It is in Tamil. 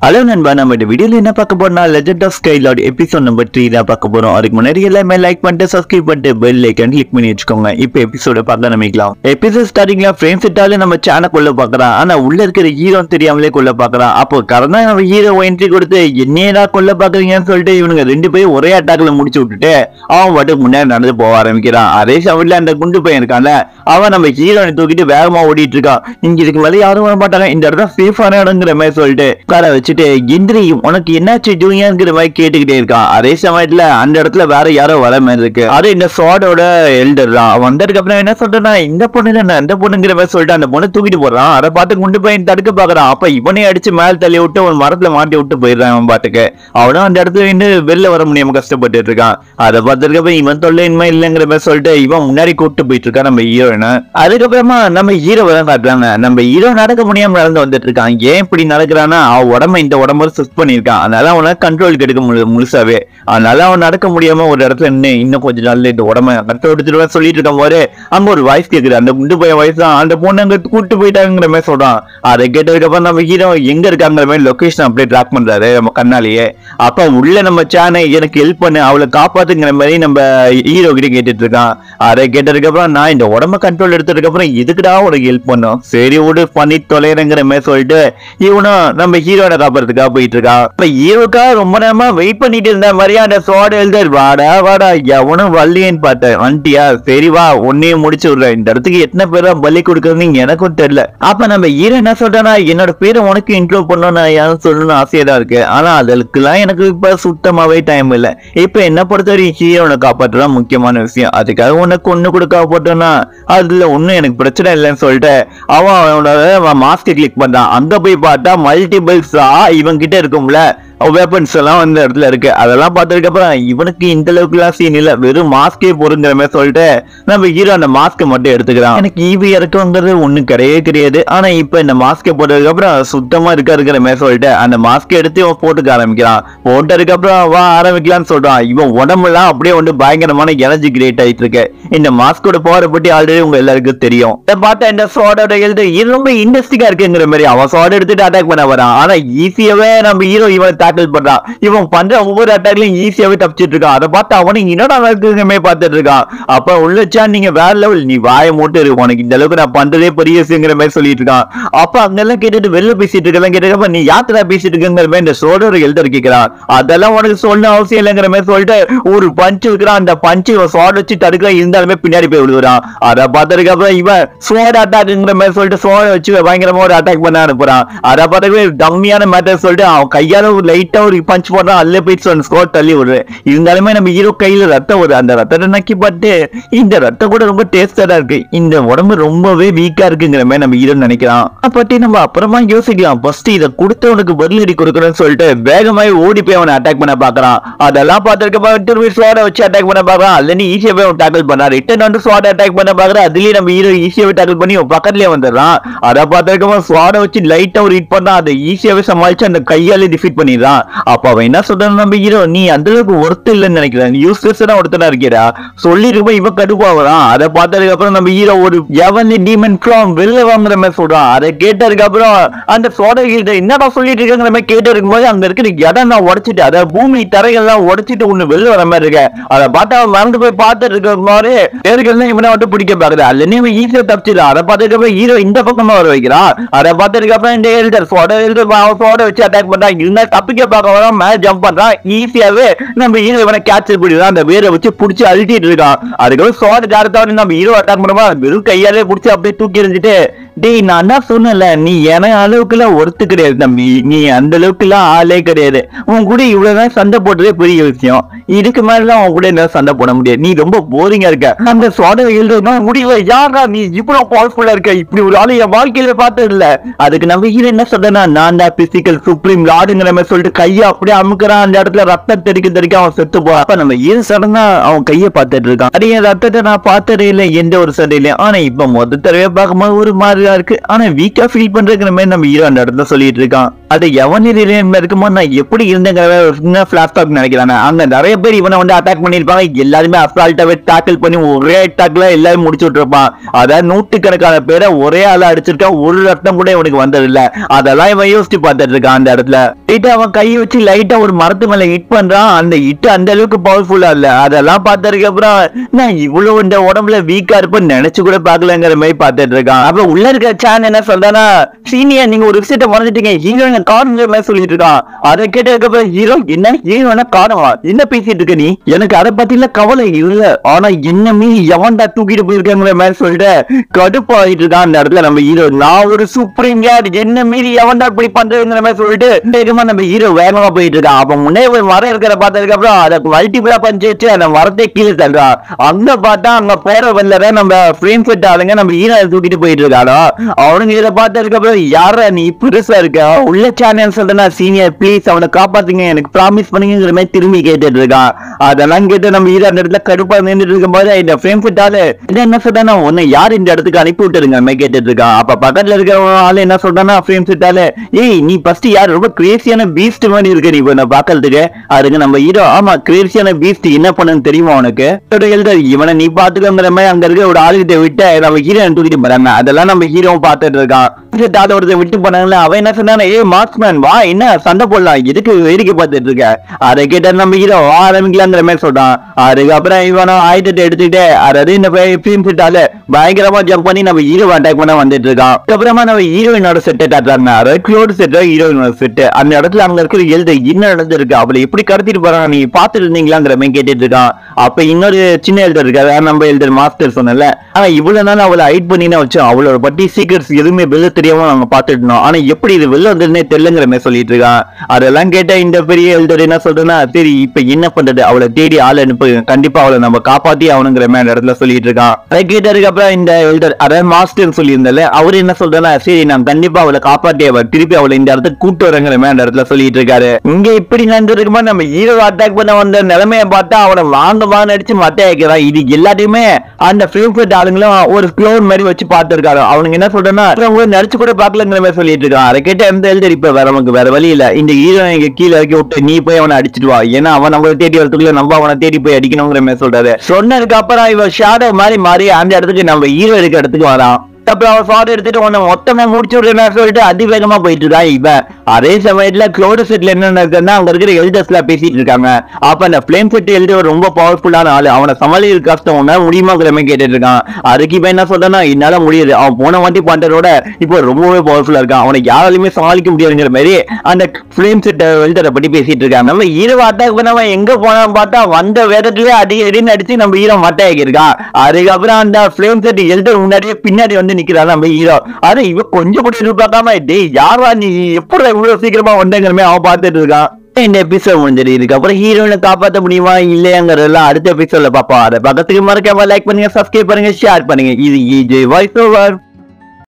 ஹலோ நண்பா நம்ம இந்த வீடியோல என்ன பார்க்க போறோம்னா legend of Skylot episode number three தான் பார்க்க போறோம் அதுக்கு முன்னாடி எல்லாமே லைக் பண்ணிட்டு சப்ஸ்கிரைப் பண்ணிட்டு பெல் ஐக்கன் கிளிக் பண்ணி வச்சுக்கோங்க இப்போ எபிசோட பார்க்க ஆரம்பிக்கலாம் எபிசோட் ஸ்டார்டிங்ல ஃப்ரேம் செட்டாலே நம்ம சேனல் கொள்ள பார்க்கறான் ஆனா உள்ள இருக்கிற ஹீரோ தெரியாமலே கொல்ல பார்க்கறான் அப்போ கரண்டா நம்ம ஹீரோ என்ட்ரி கொடுத்து என்னடா கொல்ல பாக்குறீங்கன்னு சொல்லிட்டு இவனுங்க ரெண்டு பேரும் ஒரே அட்டாக்ல முடிச்சு விட்டுட்டு அவன் பாட்டுக்கு முன்னாடி நடந்து போக ஆரம்பிக்கிறான் அதே சமயத்துல அந்த குண்டு பையன் இருக்கான்ல அவன் நம்ம ஹீரோனை தூக்கிட்டு வேகமா ஓடிட்டு இருக்கான் இங்க இதுக்கு மேல யாரும் வர மாட்டாங்க இந்த இடம் சேஃபான இடங்கிற மாதிரி சொல்லிட்டு காரை வச்சுட்டு இந்திரி உனக்கு என்னாச்சு ஜூனியர்ங்கிற மாதிரி கேட்டுக்கிட்டே இருக்கான் அதே சமயத்துல அந்த இடத்துல வேற யாரோ வர மாதிரி இருக்கு அது இந்த சோடோட எல்டர் தான் அவன் வந்ததுக்கு அப்புறம் என்ன சொல்றேன்னா இந்த பொண்ணு தானே இந்த பொண்ணுங்கிற மாதிரி சொல்லிட்டு அந்த பொண்ணு தூக்கிட்டு போறான் அதை பார்த்து குண்டு பையன் தடுக்க பாக்குறான் அப்ப இவனே அடிச்சு மேல தள்ளி விட்டு ஒரு மரத்துல மாட்டி விட்டு போயிடுறான் அவன் பாட்டுக்கு அவனும் அந்த இடத்துல நின்று வெளில வர முடியாம கஷ்டப்பட்டு இருக்கான் அதை பார்த்ததுக்கு அப்புறம் இவன் தொல்லை இனிமே இல்லைங்கிற மாதிரி சொல்லிட்டு இவன் முன்னாடி கூப்பிட்டு போயிட்டு இருக்கான் நம்ம ஹீரோயினை அதுக்கப்புறமா நம்ம ஹீரோவை தான் காட்டுறாங்க நம்ம ஹீரோ நடக்க முடியாம நடந்து வந்துட்டு இருக்கான் ஏன் இப்படி நடக்கிறான்னா அவன் உடம்ப இந்த உடம்பு சுஸ் பண்ணியிருக்கான் அதனால அவனை கண்ட்ரோல் எடுக்க முடியல முழுசாவே அதனால அவன் நடக்க முடியாம ஒரு இடத்துல நின்று இன்னும் கொஞ்ச நாள்ல இந்த உடம்ப கண்ட்ரோல் எடுத்துட்டு சொல்லிட்டு இருக்கும் போது அங்க ஒரு வாய்ஸ் கேக்குது அந்த குண்டு பையன் வாய்ஸ் தான் அந்த பொண்ணு அங்க கூட்டு போயிட்டாங்கிற மாதிரி சொல்றான் அதை கேட்டதுக்கு அப்புறம் நம்ம ஹீரோ எங்க இருக்காங்கிற மாதிரி லொகேஷன் அப்படியே ட்ராக் பண்றாரு நம்ம கண்ணாலேயே அப்ப உள்ள நம்ம சேனை எனக்கு ஹெல்ப் பண்ணு அவளை காப்பாத்துங்கிற மாதிரி நம்ம ஹீரோ கிட்ட கேட்டுட்டு இருக்கான் அதை கேட்டதுக்கு அப்புறம் நான் இந்த உடம்ப கண்ட்ரோல் எடுத்ததுக்கு அப்புறம் எதுக்குடா உனக்கு ஹெல்ப் பண்ணும் சரி விடு பண்ணி தொலைறங்கிற மாதிரி சொல்லிட்டு இவனும் நம்ம ஹீரோனை காப்பாறதுக்காக போயிட்டு இருக்கான் இப்ப ஹீரோக்கா ரொம்ப நேரமா வெயிட் பண்ணிட்டு இருந்த மாதிரியா அந்த சோட எழுதர் வாடா வாடா எவனும் வரலையேன்னு பார்த்தேன் வந்துட்டியா சரி வா உன்னையும் முடிச்சு விடுறேன் இந்த இடத்துக்கு எத்தனை பேரா பலி கொடுக்குறதுன்னு எனக்கும் தெரியல அப்ப நம்ம ஹீரோ என்ன சொல்றேன்னா என்னோட பேரை உனக்கு இன்ட்ரோ பண்ணணும் நான் யாரும் சொல்லணும்னு ஆசையா தான் இருக்கு ஆனா அதுக்கெல்லாம் எனக்கு இப்ப சுத்தமாவே டைம் இல்ல இப்ப என்ன பொறுத்தவரைக்கும் ஹீரோனை காப்பாற்றுதான் முக்கியமான விஷயம் அதுக்காக உனக்கு ஒண்ணு கூட காப்பாற்றோம்னா அதுல ஒண்ணும் எனக்கு பிரச்சனை இல்லைன்னு சொல்லிட்டு அவன் அவனோட மாஸ்க் கிளிக் பண்றான் அங்க போய் பார்த்தா மல்டிபிள்ஸா இவன் கிட்ட இருக்கும்ல வெப்பன்ஸ் எல்லாம் வந்து இடத்துல இருக்கு அதெல்லாம் பார்த்ததுக்கு அப்புறம் இவனுக்கு இந்த அளவுக்கு எல்லாம் சீன் இல்ல வெறும் மாஸ்கே பொருங்கிற மாதிரி சொல்லிட்டு நம்ம ஹீரோ அந்த மாஸ்க் மட்டும் எடுத்துக்கிறான் எனக்கு ஈவி இறக்குங்கிறது ஒண்ணும் கிடையவே கிடையாது ஆனா இப்ப இந்த மாஸ்கை போட்டதுக்கு அப்புறம் சுத்தமா இருக்கா இருக்கிற மாதிரி சொல்லிட்டு அந்த மாஸ்க் எடுத்து இவன் போட்டுக்க ஆரம்பிக்கிறான் போட்டதுக்கு அப்புறம் வா ஆரம்பிக்கலாம்னு சொல்றான் இவன் உடம்புலாம் அப்படியே வந்து பயங்கரமான எனர்ஜி கிரியேட் ஆயிட்டு இருக்கு இந்த மாஸ்கோட பவரை பத்தி ஆல்ரெடி உங்க எல்லாருக்கும் தெரியும் இதை பார்த்தா இந்த சோடோட எழுது இது ரொம்ப இன்ட்ரெஸ்டிங்கா இருக்குங்கிற மாதிரி அவன் சோட எடுத்துட்டு அட்டாக் பண்ண வரான் ஆனா ஈஸியாவே நம்ம ஹீரோ இவன் டேக்கிள் பண்றான் இவன் பண்ற ஒவ்வொரு அட்டாக்லயும் ஈஸியாவே தப்பிச்சிட்டு இருக்கான் அதை பார்த்து அவனுக்கு என்னடா இருக்குமே பார்த்துட்டு இருக்கான் அப்ப உள்ளச்சா நீங்க வேற லெவல் நீ வாய மூட்டு இருக்கு உனக்கு இந்த அளவுக்கு நான் பண்றதே பெரிய விஷயங்கிற மாதிரி சொல்லிட்டு இருக்கான் அப்ப அங்கெல்லாம் கேட்டுட்டு வெளில பேசிட்டு இருக்கலாம் கேட்டப்ப நீ யாத்திரா பேசிட்டு இருக்குங்கிற மாதிரி இந்த சோடோட எழுதர் கேட்கிறான் அதெல்லாம் உனக்கு சொல்ல அவசியம் இல்லைங்கிற மாதிரி சொல்லிட்டு ஒரு பஞ்சு வைக்கிறான் அந்த பஞ்சு சோட வச்சு தடுக்க இருந்தாலுமே பின்னாடி போய் விழுவுறான் அதை பார்த்ததுக்கு அப்புறம் இவன் சோட அட்டாக்ங்கிற மாதிரி சொல்லிட்டு சோட வச்சு பயங்கரமா ஒரு அட்டாக் பண்ண அனுப்புறான் அதை பார்த்ததுக்கு டம்மியான மேட்டர் சொல்லிட்டு அவன் கையால ஒரு லைட்டா ஒரு பஞ்ச் போடுறான் அதுல போயிட்டு சொன்ன ஸ்கோர் தள்ளி விடுற இருந்தாலுமே நம்ம ஹீரோ கையில ரத்தம் வருது அந்த ரத்தத்தை நக்கி பட்டு இந்த ரத்தம் கூட ரொம்ப டேஸ்டா இருக்கு இந்த உடம்பு ரொம்பவே வீக்கா இருக்குங்கிற மாதிரி நம்ம ஹீரோ நினைக்கிறான் அதை பத்தி நம்ம அப்புறமா யோசிக்கலாம் ஃபர்ஸ்ட் இதை கொடுத்தவனுக்கு பதிலடி கொடுக்கணும்னு சொல்லிட்டு வேகமாய் ஓடி போய் அவனை அட்டாக் பண்ண பாக்குறான் அதெல்லாம் பார்த்ததுக்கு அப்புறம் திரும்பி ஸ்வாட வச்சு அட்டாக் பண்ண பாக்குறான் அதுல நீ ஈஸியா போய் டேக்கிள் பண்ணான் ரிட்டன் வந்து ஸ்வாட அட்டாக் பண்ண பாக்குறான் அதுலயே நம்ம ஹீரோ ஈஸியாவே டேக்கிள் பண்ணி அவன் பக்கத்துலயே வந்துடுறான் அதை பார்த்ததுக்கு அப்புறம் ஸ்வாட வச்சு லைட்டா ஒரு ஹிட் பண்ணா அதை ஈஸியாவே சமாளிச்சு அந்த கையாலே டிஃபீட் பண்ணிடுறான் அப்ப அவன் என்ன சொல்றான் நம்ம ஹீரோ நீ அந்த அளவுக்கு ஒருத்தர் இல்லைன்னு நினைக்கிறேன் யூஸ்லெஸ் தான் ஒருத்தரா இருக்கிறா சொல்லிருக்கும் இவன் கடுப்பாவறான் அதை பார்த்ததுக்கு அப்புறம் நம்ம ஹீரோ ஒரு எவன் டீமன் ஃப்ரம் வெளில வாங்குற மாதிரி சொல்றான் அதை கேட்டதுக்கு அப்புறம் அந்த சோட கிட்ட என்னடா சொல்லிட்டு இருக்காங்கிற மாதிரி கேட்டு இருக்கும்போது அங்க இருக்கிற இடம் நான் உடைச்சிட்டு அதை பூமி தரைகள்லாம் உடைச்சிட்டு ஒண்ணு வெளில வர மாதிரி இருக்கு அதை பார்த்தா அவன் மறந்து போய் பார்த்துட்டு இருக்கிற மாதிரி பேர்கள் இவனை மட்டும் பிடிக்க பாக்குது அதுல நீ ஈஸியா தப்பிச்சிடலாம் அதை பார்த்ததுக்கு அப்புறம் ஹீரோ இந்த பக்கமா வர வைக்கிறான் அதை பார்த்ததுக்கு அப்புறம் இந்த எழுதர் சோட எழுதர் சோட வச்சு அட்டாக் பண்றான் இருந்தாலும் தப்பிக்க பார்க்க வரான் மேல ஜம்ப் பண்றான் ஈஸியாவே நம்ம ஹீரோ இவனை கேட்ச் பிடிக்கிறான் அந்த வேரை வச்சு புடிச்சு அழுத்திட்டு இருக்கான் அதுக்கப்புறம் சோட ஜாரத்தவரை நம்ம ஹீரோ அட்டாக் பண்ணுமா வெறும் கையாலே புடிச்சு அப்படியே தூக்கி எறிஞ்சிட்டு டேய் நான் தான் சொன்னல நீ என அளவுக்குலாம் ஒருத்து கிடையாது தம்பி நீ அந்த அளவுக்குலாம் ஆளே கிடையாது உன் கூட இவ்வளவுதான் சண்டை போட்டதே பெரிய விஷயம் இதுக்கு மேலதான் உன் கூட என்ன சண்டை போட முடியாது நீ ரொம்ப போரிங்கா இருக்க அந்த சோட எழுதுனா முடியல யாரா நீ இவ்வளவு பவர்ஃபுல்லா இருக்க இப்படி ஒரு ஆளு என் வாழ்க்கையில பார்த்தது இல்ல அதுக்கு நம்ம ஹீரோ என்ன சொல்றேன்னா நான் தான் பிசிக்கல் சுப்ரீம் லார்டுங்கிற மாதிரி சொல்லிட்டு கையை அப்படியே அமுக்குறான் அந்த இடத்துல ரத்தம் தெறிக்க தெறிக்க அவன் செத்து போறான் அப்ப நம்ம ஹீரோ சடனா அவன் கையை பார்த்துட்டு இருக்கான் அது என் ரத்தத்தை நான் பார்த்ததே இல்லை எந்த ஒரு சண்டையிலையும் ஆனா இப்ப மொத்த தடவை பார்க்கும்போது ஒரு மாதிரி மாதிரிதான் இருக்கு ஆனா வீக்கா ஃபீல் பண்றதுங்கிற மாதிரி நம்ம ஹீரோ அந்த இடத்துல சொல்லிட்டு இருக்கான் அது எவன் இருக்கும்போது நான் எப்படி இருந்தேங்கிற பிளாஷ்பேக் நினைக்கிறானே அங்க நிறைய பேர் இவனை வந்து அட்டாக் பண்ணிருப்பாங்க எல்லாருமே அசால்ட்டாவே டாக்கிள் பண்ணி ஒரே அட்டாக்ல எல்லாரும் முடிச்சு விட்டுருப்பான் அதாவது நூற்றுக்கணக்கான பேரை ஒரே ஆளா அடிச்சிருக்கான் ஒரு ரத்தம் கூட இவனுக்கு வந்தது இல்ல அதெல்லாம் இவன் யோசிச்சு பார்த்துட்டு இருக்கான் அந்த இடத்துல லைட்டா அவன் கையை வச்சு லைட்டா ஒரு மரத்து மேல ஹிட் பண்றான் அந்த ஹிட் அந்த அளவுக்கு பவர்ஃபுல்லா இல்ல அதெல்லாம் பார்த்ததுக்கு அப்புறம் நான் இவ்வளவு இந்த உடம்புல வீக்கா இருப்பேன்னு நினைச்சு கூட பாக்கலங்கிற மாதிரி பார்த்துட்டு இருக்கான் அப்புறம் உள்ள இருக்க சேன் என்ன சொல்றானா சீனியர் நீங்க ஒரு விஷயத்த மறந்துட்டீங்க ஹீரோயின் காணுங்கிற மாதிரி சொல்லிட்டு இருக்கான் அதை கேட்டதுக்கு அப்புறம் ஹீரோ என்ன ஹீரோயின காணுமா என்ன பேசிட்டு இருக்க நீ எனக்கு அதை பத்தில கவலை இல்ல ஆனா என்ன மீறி எவன்டா தூக்கிட்டு போயிருக்காங்கிற மாதிரி சொல்லிட்டு கடுப்பாயிட்டு இருக்கான் அந்த இடத்துல நம்ம ஹீரோ நான் ஒரு சுப்ரீம் யார் என்ன மீறி எவன்டா இப்படி பண்றதுங்கிற மாதிரி சொல்லிட்டு வேகமா நம்ம ஹீரோ வேகமா போயிட்டு இருக்கான் அப்ப முன்னே ஒரு மரம் இருக்கிற பார்த்ததுக்கு அப்புறம் அதை மல்டிபிளா பஞ்சாயத்து அந்த மரத்தை கீழே தள்ளுறான் அங்க பார்த்தா அங்க பேர வந்தத நம்ம ஃப்ரேம் செட் ஆளுங்க நம்ம ஹீரோ தூக்கிட்டு போயிட்டு இருக்காரோ அவனுங்க இதை பார்த்ததுக்கு அப்புறம் யாரா நீ பெருசா இருக்க உள்ள சேனல் சொல்றேன்னா சீனியர் ப்ளீஸ் அவனை காப்பாத்துங்க எனக்கு ப்ராமிஸ் பண்ணுங்கிற மாதிரி திரும்பி கேட்டுட்டு இருக்கான் அதெல்லாம் கேட்டு நம்ம ஹீரோ அந்த இடத்துல கடுப்பா நின்றுட்டு இருக்கும்போது இந்த ஃப்ரேம் செட் ஆளு இது என்ன சொல்றானா உன்னை யார் இந்த இடத்துக்கு அனுப்பி விட்டுருங்க மாதிரி கேட்டுட்டு இருக்கான் அப்ப பக்கத்துல இருக்கிற ஆளு என்ன சொல்றானா ஃப்ரேம் செட் ஆளு ஏய் நீ ஃபர்ஸ்ட் யார் ரொம்ப கிரேசியான பீஸ்ட் மாதிரி இருக்க நீ இப்ப பாக்கிறதுக்கு அதுக்கு நம்ம ஹீரோ ஆமா கிரேசியான பீஸ்ட் என்ன பண்ணுன்னு தெரியுமா உனக்கு இதோட எழுத இவனை நீ பாத்துக்கோங்கிற மாதிரி அங்க இருக்க ஒரு ஆளுகிட்ட விட்டு நம்ம ஹீரோ தூக்கிட்டு போறாங்க அதெல்லாம் நம்ம ஹீரோ பார்த்துட்டு இருக்கான் தாத ஒருத்தர் விட்டு போனாங்களே அவன் என்ன சொன்னானே ஏ மார்க்ஸ்மேன் வா என்ன சண்டை போடலாம் எதுக்கு வேடிக்கை பார்த்துட்டு இருக்க அதை கேட்ட நம்ம ஹீரோ வா ஆரம்பிக்கலாங்கிற மாதிரி சொல்றான் அதுக்கப்புறம் இவனை ஆயுதத்தை எடுத்துக்கிட்டு அதாவது இந்த ஃபிலிம் செட்டால பயங்கரமா ஜம்ப் பண்ணி நம்ம ஹீரோ அட்டாக் பண்ண வந்துட்டு இருக்கான் அதுக்கப்புறமா நம்ம ஹீரோயினோட செட்டை காட்டுறாங்க அதாவது க்ளோடு செட் ஹீரோயினோட செட் அந்த இடத்துல அங்க இருக்கிற எழுத என்ன நடந்திருக்கு அவளை எப்படி கடத்திட்டு போறான் நீ பாத்துட்டு இருந்தீங்களாங்கிற மாதிரி கேட்டுட்டு இருக்கான் அப்ப இன்னொரு சின்ன எழுதர் இருக்காரு நம்ம எழுதர் மாஸ்டர் சொன்னல ஆனா இவ்வளவு நாள் அவளை ஹைட் பண்ணி வச்சோம் அவளோட பத்தி சீக்கிரட்ஸ் எதுவுமே வெளில தெரியாம நாங்க பாத்துட்டு இருந்தோம் ஆனா எப்படி இது வெளில வந்ததுன்னே தெரியலங்கிற மாதிரி சொல்லிட்டு இருக்கான் அதெல்லாம் கேட்ட இந்த பெரிய எழுதர் என்ன சொல்றேன்னா சரி இப்ப என்ன பண்றது அவளை தேடி ஆள் அனுப்பு கண்டிப்பா அவளை நம்ம காப்பாத்தி ஆகணுங்கிற மாதிரி அந்த இடத்துல சொல்லிட்டு இருக்கான் அதை கேட்டதுக்கு அப்புறம் இந்த எழுதர் அதாவது மாஸ்டர் சொல்லியிருந்தால அவர் என்ன சொல்றேன்னா சரி நான் கண்டிப்பா அவளை காப்பாத்தி அவ திருப்பி அவளை இந்த இடத்துக்கு கூட்டு வரங்கிற மாதிரி அந்த இடத்துல சொல்லிட்டு இருக்காரு இங்க இப்படி நடந்திருக்குமா நம்ம ஹீரோ அட்டாக் பண்ண வந்த நிலைமையை பார்த்தா அவனை வாங்க வாங்க அடிச்சு மத்த வைக்கிறான் இது எல்லாத்தையுமே அந்த ஃபிலிம் ஆளுங்களும் ஒரு க்ளோன் மாதிரி வச்சு பார்த்திருக்காரு அவனுங்க என்ன சொல்றேன்னா அவங்க நடிச்சு கூட பார்க்கலங்கிற மாதிரி சொல்லிட்டு இருக்கான் அதை கேட்ட எந்த எழுதர் இப்ப வேற நமக்கு வேற வழி இல்ல இந்த ஹீரோ இங்க கீழே இறக்கி விட்டு நீ போய் அவனை அடிச்சிட்டு வா ஏன்னா அவன் நம்மளை தேடி வரதுக்குள்ள நம்ம அவனை தேடி போய் அடிக்கணுங்கிற மாதிரி சொல்றாரு சொன்னதுக்கு அப்புறம் இவன் ஷேடோ மாதிரி மாறி அந்த இடத்துக்கு நம்ம ஹீரோ இருக்க இடத்துக்கு வரான் அப்புறம் அவன் ஃபாதர் எடுத்துட்டு உன்னை மொத்தமா முடிச்சு விடுறேன்னு சொல்லிட்டு அதிவேகமா போயிட்டு இருக்கான் இவன் அதே சமயத்துல க்ளோடு செட்ல என்ன நடக்குதுன்னா அங்க இருக்கிற எல்டர்ஸ்ல பேசிட்டு இருக்காங்க அப்ப அந்த பிளேம் செட் எழுதி ரொம்ப பவர்ஃபுல்லான ஆளு அவனை சமாளிக்கிற கஷ்டம் உன்ன முடியுமாங்கிற மாதிரி கேட்டுட்டு இருக்கான் அதுக்கு இப்ப என்ன சொல்றான்னா என்னால முடியுது அவன் போன வாட்டி பண்றதோட இப்போ ரொம்பவே பவர்ஃபுல்லா இருக்கான் அவனை யாராலுமே சமாளிக்க முடியாதுங்கிற மாதிரி அந்த பிளேம் செட் எழுதரை பத்தி பேசிட்டு இருக்காங்க நம்ம ஹீரோ அட்டாக் பண்ணவன் எங்க போனான்னு பார்த்தா வந்த வேதத்திலே அடி அடின்னு அடிச்சு நம்ம ஹீரோ மட்டையாக்கி இருக்கான் அதுக்கப்புறம் அந்த பிளேம் செட் எழுதர் முன்னாடியே பின்னாடி வந்து நிக்கிறான் நம்ம ஹீரோ ஆனா இவன் கொஞ்சம் கூட எதிர்பார்க்காம டேய் யாரா நீ எப்படி இவ்வளவு சீக்கிரமா வந்தங்கிற மாதிரி அவன் பார்த்துட்டு இருக்கான் இந்த எபிசோட் முடிஞ்சிரு இதுக்கப்புறம் ஹீரோயினை காப்பாற்ற முடியுமா இல்லையாங்கிறதெல்லாம் அடுத்த எபிசோட்ல பார்ப்போம் அதை பக்கத்துக்கு மறக்காம லைக் பண்ணுங்க சப்ஸ்கிரைப் பண்ணுங்க ஷேர் பண்ணுங்க இது வாய்ஸ் ஓவர்